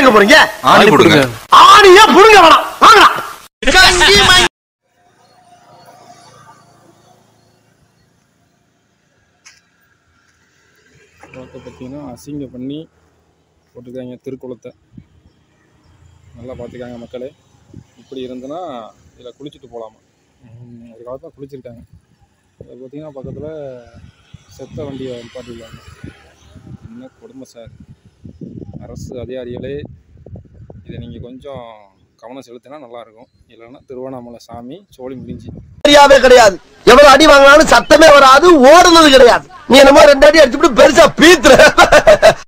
எங்க போறீங்க ஆணி கொடுங்க ஆணியா புடுங்க வேணாம் வாங்கடா குளத்தை பார்த்தீங்கன்னா அசிங்கம் பண்ணி போட்டிருக்காங்க திருக்குளத்தை நல்லா பார்த்துக்காங்க மக்களே இப்படி இருந்ததுன்னா இதில் குளிச்சுட்டு போகலாமா ம், ஒரு காலத்தில் குளிச்சிருக்காங்க இதில் பார்த்தீங்கன்னா பக்கத்தில் செத்த வண்டியை நிப்பாட்டிருக்காங்க என்ன கொடுமை சார் அரசு அதிகாரிகளே இதை நீங்கள் கொஞ்சம் கவனம் செலுத்தினா நல்லாயிருக்கும் இல்லைன்னா திருவண்ணாமலை சாமி சோழி முடிஞ்சு தெரியாவே கிடையாது எவ்வளவு அடி வாங்கினாலும் சத்தமே வராது ஓடுனது கிடையாது நீ என்னமோ ரெண்டு அடி அடிச்சுட்டு பெருசா பீத்துற